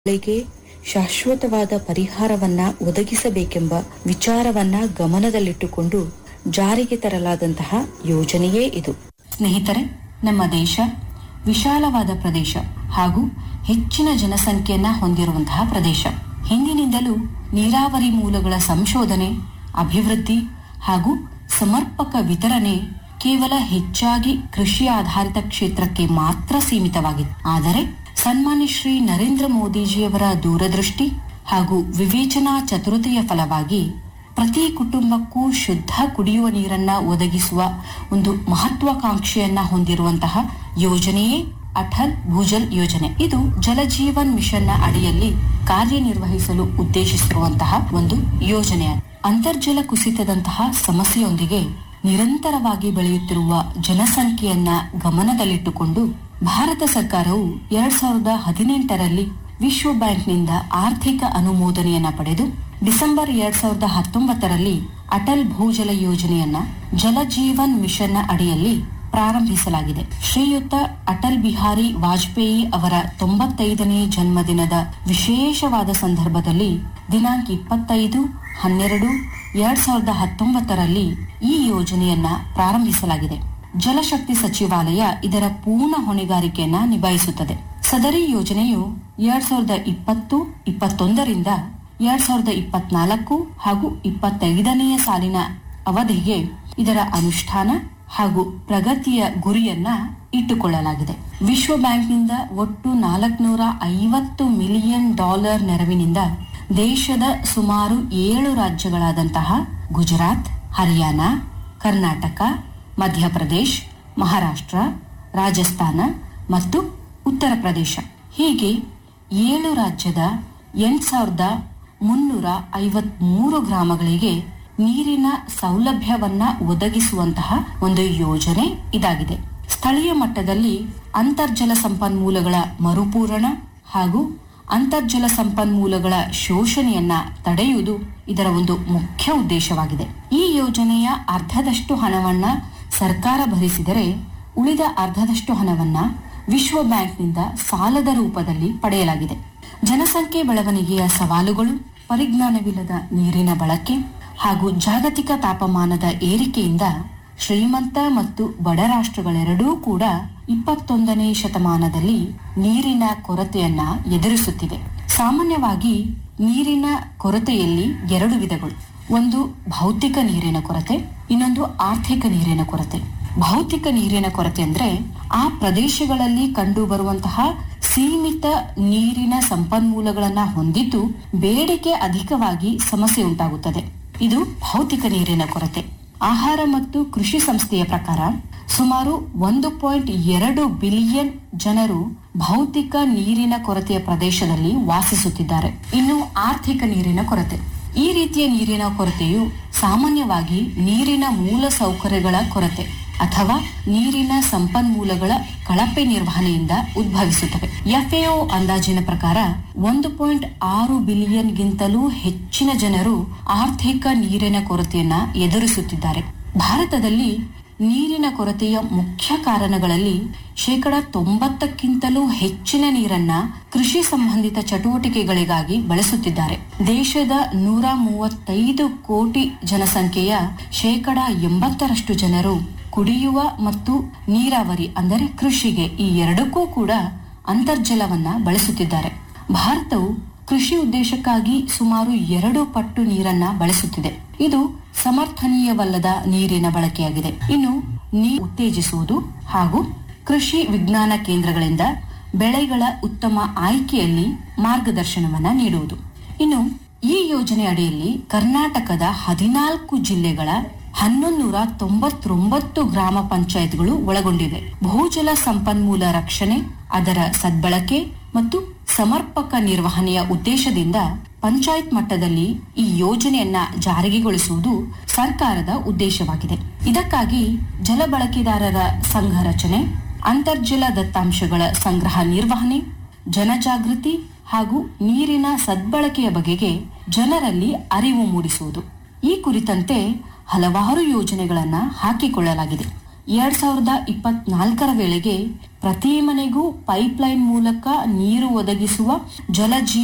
ಗಳಿಗೆ ಶಾಶ್ವತವಾದ ಪರಿಹಾರವನ್ನ ಒದಗಿಸಬೇಕೆಂಬ ವಿಚಾರವನ್ನ ಗಮನದಲ್ಲಿಟ್ಟುಕೊಂಡು ಜಾರಿಗೆ ತರಲಾದಂತಹ ಯೋಜನೆಯೇ ಇದು ಸ್ನೇಹಿತರೆ ನಮ್ಮ ದೇಶ ವಿಶಾಲವಾದ ಪ್ರದೇಶ ಹಾಗೂ ಹೆಚ್ಚಿನ ಜನಸಂಖ್ಯೆಯನ್ನ ಹೊಂದಿರುವಂತಹ ಪ್ರದೇಶ ಹಿಂದಿನಿಂದಲೂ ನೀರಾವರಿ ಮೂಲಗಳ ಸಂಶೋಧನೆ ಅಭಿವೃದ್ಧಿ ಹಾಗೂ ಸಮರ್ಪಕ ವಿತರಣೆ ಕೇವಲ ಹೆಚ್ಚಾಗಿ ಕೃಷಿ ಆಧಾರಿತ ಕ್ಷೇತ್ರಕ್ಕೆ ಮಾತ್ರ ಸೀಮಿತವಾಗಿತ್ತು ಆದರೆ ಸನ್ಮಾನ್ಯ ಶ್ರೀ ನರೇಂದ್ರ ಮೋದಿಜಿಯವರ ದೂರದೃಷ್ಟಿ ಹಾಗೂ ವಿವೇಚನಾ ಚತುರತೆಯ ಫಲವಾಗಿ ಪ್ರತಿ ಕುಟುಂಬಕ್ಕೂ ಶುದ್ಧ ಕುಡಿಯುವ ನೀರನ್ನ ಒದಗಿಸುವ ಒಂದು ಮಹತ್ವಾಕಾಂಕ್ಷೆಯನ್ನ ಹೊಂದಿರುವಂತಹ ಯೋಜನೆಯೇ ಅಟಲ್ ಭೂಜಲ್ ಯೋಜನೆ ಇದು ಜಲಜೀವನ್ ಮಿಷನ್ನ ಅಡಿಯಲ್ಲಿ ಕಾರ್ಯನಿರ್ವಹಿಸಲು ಉದ್ದೇಶಿಸಿರುವಂತಹ ಒಂದು ಯೋಜನೆ ಅಂತರ್ಜಲ ಕುಸಿತದಂತಹ ಸಮಸ್ಯೆಯೊಂದಿಗೆ ನಿರಂತರವಾಗಿ ಬೆಳೆಯುತ್ತಿರುವ ಜನಸಂಖ್ಯೆಯನ್ನ ಗಮನದಲ್ಲಿಟ್ಟುಕೊಂಡು ಭಾರತ ಸರ್ಕಾರವು ಎರಡ್ ಸಾವಿರದ ಹದಿನೆಂಟರಲ್ಲಿ ವಿಶ್ವ ಬ್ಯಾಂಕ್ನಿಂದ ಆರ್ಥಿಕ ಅನುಮೋದನೆಯನ್ನ ಪಡೆದು ಡಿಸೆಂಬರ್ ಎರಡ್ ಸಾವಿರದ ಹತ್ತೊಂಬತ್ತರಲ್ಲಿ ಅಟಲ್ ಭೂಜಲ ಯೋಜನೆಯನ್ನ ಜಲಜೀವನ್ ಮಿಷನ್ನ ಅಡಿಯಲ್ಲಿ ಪ್ರಾರಂಭಿಸಲಾಗಿದೆ ಶ್ರೀಯುತ ಅಟಲ್ ಬಿಹಾರಿ ವಾಜಪೇಯಿ ಅವರ ತೊಂಬತ್ತೈದನೇ ಜನ್ಮದಿನದ ವಿಶೇಷವಾದ ಸಂದರ್ಭದಲ್ಲಿ ದಿನಾಂಕ ಇಪ್ಪತ್ತೈದು ಹನ್ನೆರಡು ಎರಡ್ ಸಾವಿರದ ಹತ್ತೊಂಬತ್ತರಲ್ಲಿ ಈ ಯೋಜನೆಯನ್ನ ಪ್ರಾರಂಭಿಸಲಾಗಿದೆ ಜಲಶಕ್ತಿ ಸಚಿವಾಲಯ ಇದರ ಪೂರ್ಣ ಹೊಣೆಗಾರಿಕೆಯನ್ನ ನಿಭಾಯಿಸುತ್ತದೆ ಸದರಿ ಯೋಜನೆಯು ಎರಡ್ ಸಾವಿರದ ಇಪ್ಪತ್ತು ಇಪ್ಪತ್ತೊಂದರಿಂದ ಎರಡ್ ಸಾವಿರದ ಇಪ್ಪತ್ನಾಲ್ಕು ಹಾಗೂ ಇಪ್ಪತ್ತೈದನೆಯ ಸಾಲಿನ ಅವಧಿಗೆ ಇದರ ಅನುಷ್ಠಾನ ಹಾಗೂ ಪ್ರಗತಿಯ ಗುರಿಯನ್ನ ಇಟ್ಟುಕೊಳ್ಳಲಾಗಿದೆ ವಿಶ್ವ ಬ್ಯಾಂಕ್ನಿಂದ ಒಟ್ಟು ನಾಲ್ಕುನೂರ ಐವತ್ತು ಮಿಲಿಯನ್ ಡಾಲರ್ ನೆರವಿನಿಂದ ದೇಶದ ಸುಮಾರು ಏಳು ರಾಜ್ಯಗಳಾದಂತಹ ಗುಜರಾತ್ ಹರಿಯಾಣ ಕರ್ನಾಟಕ ಮಧ್ಯಪ್ರದೇಶ್ ಮಹಾರಾಷ್ಟ್ರ ರಾಜಸ್ಥಾನ ಮತ್ತು ಉತ್ತರ ಪ್ರದೇಶ ಹೀಗೆ ಏಳು ರಾಜ್ಯದ ಎಂಟ್ ಸಾವಿರದ ಮುನ್ನೂರ ಐವತ್ಮೂರು ಗ್ರಾಮಗಳಿಗೆ ನೀರಿನ ಸೌಲಭ್ಯವನ್ನ ಒದಗಿಸುವಂತಹ ಒಂದು ಯೋಜನೆ ಇದಾಗಿದೆ ಸ್ಥಳೀಯ ಮಟ್ಟದಲ್ಲಿ ಅಂತರ್ಜಲ ಸಂಪನ್ಮೂಲಗಳ ಮರುಪೂರಣ ಹಾಗೂ ಅಂತರ್ಜಲ ಸಂಪನ್ಮೂಲಗಳ ಶೋಷಣೆಯನ್ನ ತಡೆಯುವುದು ಇದರ ಒಂದು ಮುಖ್ಯ ಉದ್ದೇಶವಾಗಿದೆ ಈ ಯೋಜನೆಯ ಅರ್ಧದಷ್ಟು ಹಣವನ್ನ ಸರ್ಕಾರ ಭರಿಸಿದರೆ ಉಳಿದ ಅರ್ಧದಷ್ಟು ಹಣವನ್ನ ವಿಶ್ವ ಬ್ಯಾಂಕ್ನಿಂದ ಸಾಲದ ರೂಪದಲ್ಲಿ ಪಡೆಯಲಾಗಿದೆ ಜನಸಂಖ್ಯೆ ಬೆಳವಣಿಗೆಯ ಸವಾಲುಗಳು ಪರಿಜ್ಞಾನವಿಲ್ಲದ ನೀರಿನ ಬಳಕೆ ಹಾಗೂ ಜಾಗತಿಕ ತಾಪಮಾನದ ಏರಿಕೆಯಿಂದ ಶ್ರೀಮಂತ ಮತ್ತು ಬಡ ರಾಷ್ಟ್ರಗಳೆರಡೂ ಕೂಡ ಇಪ್ಪತ್ತೊಂದನೇ ಶತಮಾನದಲ್ಲಿ ನೀರಿನ ಕೊರತೆಯನ್ನ ಎದುರಿಸುತ್ತಿವೆ ಸಾಮಾನ್ಯವಾಗಿ ನೀರಿನ ಕೊರತೆಯಲ್ಲಿ ಎರಡು ವಿಧಗಳು ಒಂದು ಭೌತಿಕ ನೀರಿನ ಕೊರತೆ ಇನ್ನೊಂದು ಆರ್ಥಿಕ ನೀರಿನ ಕೊರತೆ ಭೌತಿಕ ನೀರಿನ ಕೊರತೆ ಅಂದ್ರೆ ಆ ಪ್ರದೇಶಗಳಲ್ಲಿ ಕಂಡು ಬರುವಂತಹ ಸೀಮಿತ ನೀರಿನ ಸಂಪನ್ಮೂಲಗಳನ್ನ ಹೊಂದಿದ್ದು ಬೇಡಿಕೆ ಅಧಿಕವಾಗಿ ಸಮಸ್ಯೆ ಉಂಟಾಗುತ್ತದೆ ಇದು ಭೌತಿಕ ನೀರಿನ ಕೊರತೆ ಆಹಾರ ಮತ್ತು ಕೃಷಿ ಸಂಸ್ಥೆಯ ಪ್ರಕಾರ ಸುಮಾರು ಒಂದು ಪಾಯಿಂಟ್ ಎರಡು ಬಿಲಿಯನ್ ಜನರು ಭೌತಿಕ ನೀರಿನ ಕೊರತೆಯ ಪ್ರದೇಶದಲ್ಲಿ ವಾಸಿಸುತ್ತಿದ್ದಾರೆ ಇನ್ನು ಆರ್ಥಿಕ ನೀರಿನ ಕೊರತೆ ಈ ರೀತಿಯ ನೀರಿನ ಕೊರತೆಯು ಸಾಮಾನ್ಯವಾಗಿ ನೀರಿನ ಮೂಲ ಸೌಕರ್ಯಗಳ ಕೊರತೆ ಅಥವಾ ನೀರಿನ ಸಂಪನ್ಮೂಲಗಳ ಕಳಪೆ ನಿರ್ವಹಣೆಯಿಂದ ಉದ್ಭವಿಸುತ್ತವೆ ಎಫ್ಎಒ ಅಂದಾಜಿನ ಪ್ರಕಾರ ಒಂದು ಪಾಯಿಂಟ್ ಆರು ಬಿಲಿಯನ್ ಗಿಂತಲೂ ಹೆಚ್ಚಿನ ಜನರು ಆರ್ಥಿಕ ನೀರಿನ ಕೊರತೆಯನ್ನ ಎದುರಿಸುತ್ತಿದ್ದಾರೆ ಭಾರತದಲ್ಲಿ ನೀರಿನ ಕೊರತೆಯ ಮುಖ್ಯ ಕಾರಣಗಳಲ್ಲಿ ಶೇಕಡ ತೊಂಬತ್ತಕ್ಕಿಂತಲೂ ಹೆಚ್ಚಿನ ನೀರನ್ನ ಕೃಷಿ ಸಂಬಂಧಿತ ಚಟುವಟಿಕೆಗಳಿಗಾಗಿ ಬಳಸುತ್ತಿದ್ದಾರೆ ದೇಶದ ನೂರ ಮೂವತ್ತೈದು ಕೋಟಿ ಜನಸಂಖ್ಯೆಯ ಶೇಕಡ ಎಂಬತ್ತರಷ್ಟು ಜನರು ಕುಡಿಯುವ ಮತ್ತು ನೀರಾವರಿ ಅಂದರೆ ಕೃಷಿಗೆ ಈ ಎರಡಕ್ಕೂ ಕೂಡ ಅಂತರ್ಜಲವನ್ನ ಬಳಸುತ್ತಿದ್ದಾರೆ ಭಾರತವು ಕೃಷಿ ಉದ್ದೇಶಕ್ಕಾಗಿ ಸುಮಾರು ಎರಡು ಪಟ್ಟು ನೀರನ್ನ ಬಳಸುತ್ತಿದೆ ಇದು ಸಮರ್ಥನೀಯವಲ್ಲದ ನೀರಿನ ಬಳಕೆಯಾಗಿದೆ ಇನ್ನು ನೀರು ಉತ್ತೇಜಿಸುವುದು ಹಾಗೂ ಕೃಷಿ ವಿಜ್ಞಾನ ಕೇಂದ್ರಗಳಿಂದ ಬೆಳೆಗಳ ಉತ್ತಮ ಆಯ್ಕೆಯಲ್ಲಿ ಮಾರ್ಗದರ್ಶನವನ್ನ ನೀಡುವುದು ಇನ್ನು ಈ ಯೋಜನೆ ಅಡಿಯಲ್ಲಿ ಕರ್ನಾಟಕದ ಹದಿನಾಲ್ಕು ಜಿಲ್ಲೆಗಳ ಹನ್ನೊಂದೂರ ತೊಂಬತ್ತೊಂಬತ್ತು ಗ್ರಾಮ ಪಂಚಾಯತ್ಗಳು ಒಳಗೊಂಡಿವೆ ಭೂಜಲ ಸಂಪನ್ಮೂಲ ರಕ್ಷಣೆ ಅದರ ಸದ್ಬಳಕೆ ಮತ್ತು ಸಮರ್ಪಕ ನಿರ್ವಹಣೆಯ ಉದ್ದೇಶದಿಂದ ಪಂಚಾಯತ್ ಮಟ್ಟದಲ್ಲಿ ಈ ಯೋಜನೆಯನ್ನ ಜಾರಿಗೆಗೊಳಿಸುವುದು ಸರ್ಕಾರದ ಉದ್ದೇಶವಾಗಿದೆ ಇದಕ್ಕಾಗಿ ಜಲ ಬಳಕೆದಾರರ ಸಂಘ ರಚನೆ ಅಂತರ್ಜಲ ದತ್ತಾಂಶಗಳ ಸಂಗ್ರಹ ನಿರ್ವಹಣೆ ಜನಜಾಗೃತಿ ಹಾಗೂ ನೀರಿನ ಸದ್ಬಳಕೆಯ ಬಗೆಗೆ ಜನರಲ್ಲಿ ಅರಿವು ಮೂಡಿಸುವುದು ಈ ಕುರಿತಂತೆ ಹಲವಾರು ಯೋಜನೆಗಳನ್ನ ಹಾಕಿಕೊಳ್ಳಲಾಗಿದೆ ಎರಡ್ ಸಾವಿರದ ಇಪ್ಪತ್ನಾಲ್ಕರ ವೇಳೆಗೆ ಪ್ರತಿ ಮನೆಗೂ ಪೈಪ್ಲೈನ್ ಮೂಲಕ ನೀರು ಒದಗಿಸುವ ಜಲಜೀವ